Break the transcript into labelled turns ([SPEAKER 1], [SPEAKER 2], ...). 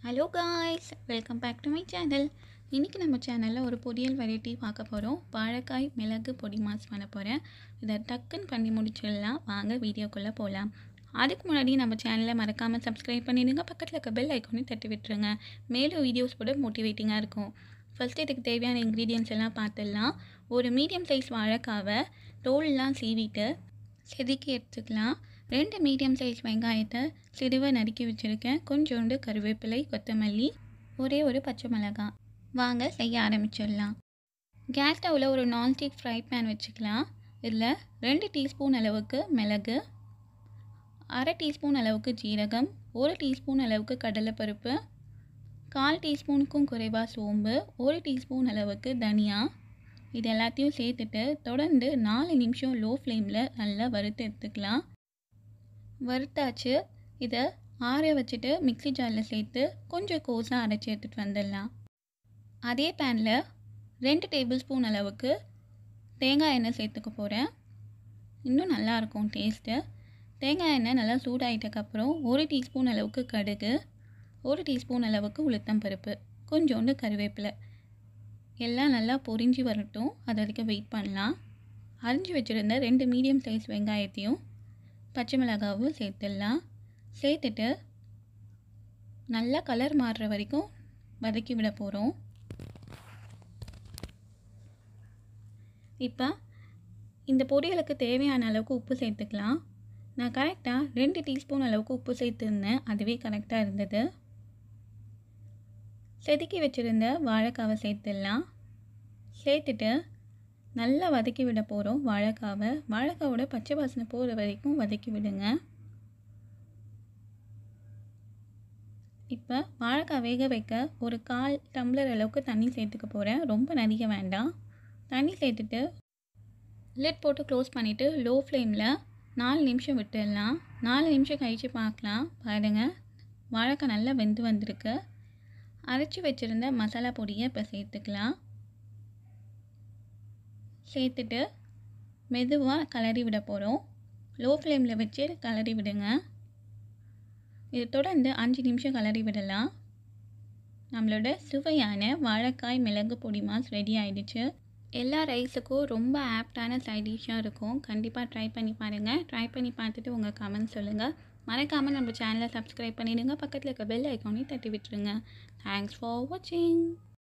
[SPEAKER 1] hello guys welcome back to my channel இன்றைக்கி நம்ம சேனலில் ஒரு பொரியல் வெரைட்டி பார்க்க போகிறோம் வாழைக்காய் மிளகு பொடி மாஸ் பண்ண போகிறேன் இதை டக்குன்னு பண்ணி முடிச்சிடலாம் வாங்க வீடியோக்குள்ளே போகலாம் அதுக்கு முன்னாடி நம்ம சேனலை மறக்காமல் சப்ஸ்கிரைப் பண்ணிடுங்க பக்கத்தில் இருக்க பெல் ஐக்கானையும் தட்டி விட்டுருங்க மேலும் வீடியோஸ் கூட மோட்டிவேட்டிங்காக இருக்கும் ஃபஸ்ட்டு இதுக்கு தேவையான இன்க்ரீடியன்ஸ் எல்லாம் பார்த்துடலாம் ஒரு மீடியம் சைஸ் வாழைக்காவை தோல்லாம் சீவிட்டு செதுக்கி எடுத்துக்கலாம் ரெண்டு மீடியம் சைஸ் வெங்காயத்தை சிறுவை நறுக்கி வச்சுருக்கேன் கொஞ்சோண்டு கருவேப்பிலை கொத்தமல்லி ஒரே ஒரு பச்சை மிளகாய் வாங்க செய்ய ஆரம்பிச்சிடலாம் கேஸ் ஸ்டவ்வில் ஒரு நான்ஸ்டிக் ஃப்ரை பேன் வச்சுக்கலாம் இதில் ரெண்டு டீஸ்பூன் அளவுக்கு மிளகு அரை டீஸ்பூன் அளவுக்கு ஜீரகம் ஒரு டீஸ்பூன் அளவுக்கு கடலைப்பருப்பு கால் டீஸ்பூனுக்கும் குறைவாக சோம்பு ஒரு டீஸ்பூன் அளவுக்கு தனியா இது எல்லாத்தையும் சேர்த்துட்டு தொடர்ந்து நாலு நிமிஷம் லோ ஃப்ளேமில் நல்லா வறுத்து எடுத்துக்கலாம் வறுத்தாச்சு இதை ஆற வச்சுட்டு மிக்ஸி ஜாரில் சேர்த்து கொஞ்சம் கோஸாக அரைச்சி எடுத்துகிட்டு வந்துடலாம் அதே பேனில் ரெண்டு டேபிள் ஸ்பூன் அளவுக்கு தேங்காய் எண்ணெய் சேர்த்துக்க போகிறேன் இன்னும் நல்லாயிருக்கும் டேஸ்ட்டு தேங்காய் எண்ணெய் நல்லா சூடாயிட்டக்கப்புறம் ஒரு டீஸ்பூன் அளவுக்கு கடுகு ஒரு டீஸ்பூன் அளவுக்கு உளுத்தம் பருப்பு கொஞ்சோண்டு கருவேப்பிலை எல்லாம் நல்லா பொரிஞ்சு வரட்டும் அது வரைக்கும் வெயிட் பண்ணலாம் அரிஞ்சு வச்சுருந்த ரெண்டு மீடியம் சைஸ் வெங்காயத்தையும் பச்சை மிளகாவும் சேர்த்துடலாம் சேர்த்துட்டு நல்லா கலர் மாறுற வரைக்கும் வதக்கி விட போகிறோம் இப்போ இந்த பொரியலுக்கு தேவையான அளவுக்கு உப்பு சேர்த்துக்கலாம் நான் கரெக்டாக ரெண்டு டீஸ்பூன் அளவுக்கு உப்பு சேர்த்துருந்தேன் அதுவே கரெக்டாக இருந்தது செதுக்கி வச்சுருந்த வாழைக்காவை சேர்த்துடலாம் சேர்த்துட்டு நல்லா வதக்கி விட போகிறோம் வாழைக்காவை வாழைக்காவோட பச்சை வாசனை போகிற வரைக்கும் வதக்கி விடுங்க இப்போ வாழைக்காய் வேக வைக்க ஒரு கால் டம்ளர் அளவுக்கு தண்ணி சேர்த்துக்க போகிறேன் ரொம்ப நிறைய வேண்டாம் தண்ணி சேர்த்துட்டு லிட் போட்டு க்ளோஸ் பண்ணிவிட்டு லோ ஃப்ளேமில் நாலு நிமிஷம் விட்டுடலாம் நாலு நிமிஷம் கழித்து பார்க்கலாம் பாருங்கள் வாழைக்காய் நல்லா வெந்து வந்திருக்கு அரைச்சி வச்சுருந்த மசாலா பொடியை இப்போ சேர்த்துக்கலாம் சேர்த்துட்டு மெதுவாக கலரி விட போகிறோம் லோ ஃப்ளேமில் வச்சு கலரி விடுங்க இது தொடர்ந்து அஞ்சு நிமிஷம் கலரி விடலாம் நம்மளோட சுவையான வாழைக்காய் மிளகு பொடி மாஸ் ரெடி ஆகிடுச்சு எல்லா ரைஸுக்கும் ரொம்ப ஆப்டான சைட் டிஷ்ஷாக இருக்கும் கண்டிப்பாக ட்ரை பண்ணி பாருங்கள் ட்ரை பண்ணி பார்த்துட்டு உங்கள் கமெண்ட் சொல்லுங்கள் மறக்காமல் நம்ம சேனலை சப்ஸ்கிரைப் பண்ணிவிடுங்க பக்கத்தில் இருக்க பெல் ஐக்கானையும் தட்டி விட்டுருங்க தேங்க்ஸ் ஃபார் வாட்சிங்